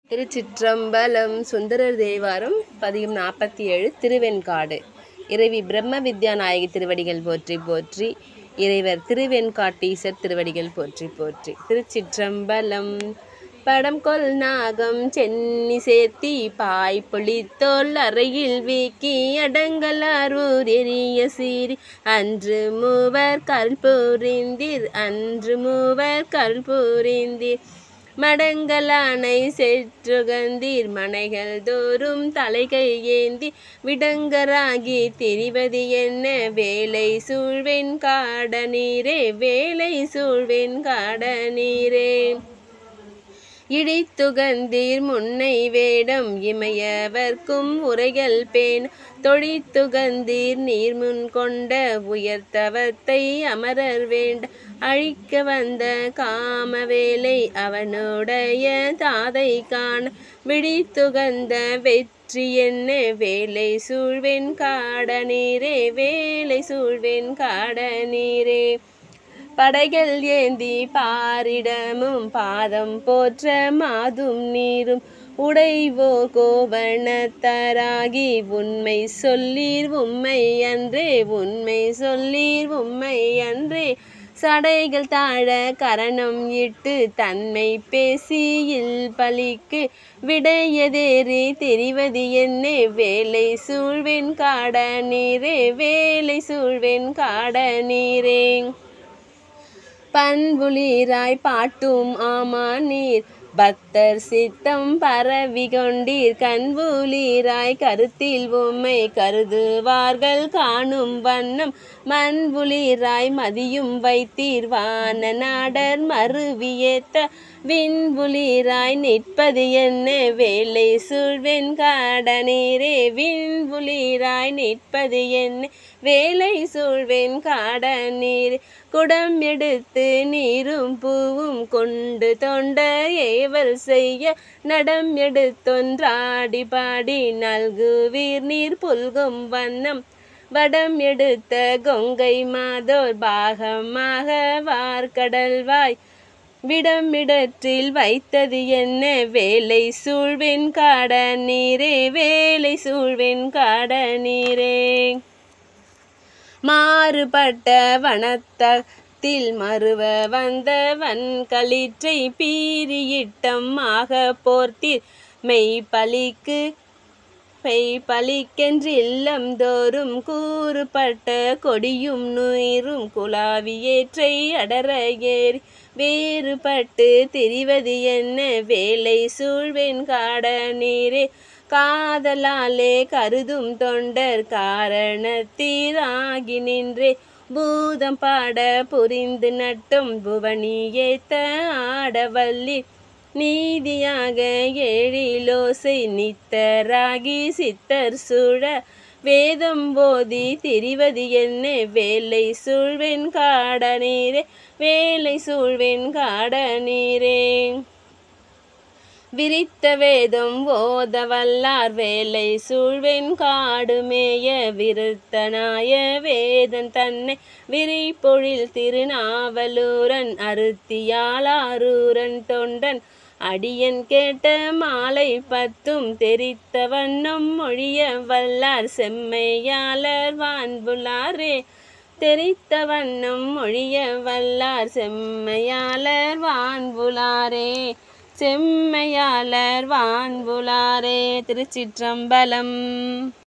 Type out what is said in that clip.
திருச்சிற்றம்பலம் சுந்தரர் தேவாரம் பதிகம் நாற்பத்தி ஏழு திருவெண்காடு இறைவி பிரம்ம வித்யா நாயகி திருவடிகள் போற்றி போற்றி இறைவர் திருவெண்காட்டீசர் திருவடிகள் போற்றி போற்றி திருச்சிற்றம்பலம் படம் கொல் நாகம் சென்னி சேர்த்தி பாய் பொழித்தோல் அறையில் வீக்கி அடங்கலாரூர் எரிய சீரி அன்று மூவர் கல்புரிந்தீர் அன்று மூவர் கல்புரிந்தீர் மடங்கலானை செற்றுகந்தீர் மனைகள் தோறும் தலைகை ஏந்தி விடங்கராகி திரிவது என்ன வேலை சூழ்வெண் காட நீரே வேலை சூழ்வெண் காட நீரே இடித்துகந்தீர் முன்னை வேடம் இமையவர்க்கும் உரைகள் பேன் தொழித்துகந்தீர் நீர்முன் கொண்ட உயர்த்தவத்தை அமரர் வேண்ட அழிக்க வந்த காமவேலை அவனுடைய தாதை காண விழித்துகந்த வெற்றி என்ன வேலை சூழ்வெண் காட நீரே வேலை சூழ்வெண் காட நீரே படைகள் ஏந்தி பாரிடமும் பாதம் போற்ற மாதும் நீரும் உடைவோ கோவணத்தராகி உண்மை சொல்லீர் உண்மை அன்றே உண்மை சொல்லீர் உண்மை அன்றே சடைகள் தாழ கரணம் இட்டு தன்மை பேசியில் பலிக்கு விடையதேறி தெரிவது என்ன வேலை சூழ்வெண் காட நீரே வேலை சூழ்வெண் காட நீரே பண்புளிராய் பாட்டும் ஆமா நீர் பக்தர் சித்தம் பரவி கொண்டீர் கண்புளிராய் கருத்தில் உம்மை கருதுவார்கள் காணும் வண்ணம் மண்புளிராய் மதியும் வைத்தீர் வான நாடர் மறுவியேத்த விண்புளிராய் நிற்பது என்ன வேலை சூழ்வெண் காட நீரே விண்புளிராய் நிற்பது என்ன வேலை சூழ்வெண் காட நீர் குடம் எடுத்து நீரும் பூவும் கொண்டு தொண்ட ஏவல் செய்ய நடம் எடுத்தொன்றாடி பாடி நல்குவீர் நீர் புல்கும் வண்ணம் வடம் எடுத்த கொங்கை மாதோர் பாகமாக வார்கடல்வாய் விடமிடற்றில் வைத்தது என்ன வேலை சூழ்வெண் காட நீரே வேலை சூழ்வெண் காட நீரே மாறுபட்ட வனத்தத்தில் மறுவ வந்த வன்களிற்றை பீரியிட்டம் ஆக போர்த்தீர் மெய் பலிக்கு பெய் பலிக்கென்று இல்லம் தோறும் கூறுபட்ட கொடியும் நுயிரும் குலாவியேற்றை அடர ஏறி வேறுபட்டு தெரிவது என்ன வேலை சூழ்வெண் காட நீரே காதலாலே கருதும் தொண்டர் காரணத்தீராகி நின்றே பூதம் பாட புரிந்து நட்டும் புவனியேத்த ஆடவல்லி நீதியாக எழிலோசை நித்தராகி சித்தர் சூழ வேதம் போதி தெரிவது என்ன வேலை சூழ்வெண் காட நீரே வேலை சூழ்வெண் காட நீரே விரித்த வேதம் ஓத வல்லார் வேலை சூழ்வெண் காடுமேய விருத்தனாய வேதன் தன்னை விரிப்பொழில் திருநாவலூரன் அருத்தியாளாரூரன் தொண்டன் அடியன் கேட்ட மாலை பத்தும் தெரித்த வண்ணம் மொழிய வல்லார் செம்மையாளர் வான்புலாரே தெரித்த வண்ணம் மொழிய வல்லார் செம்மையாளர் வான்புலாரே செம்மையாளர் வான்புலாரே திருச்சிற்றம்பலம்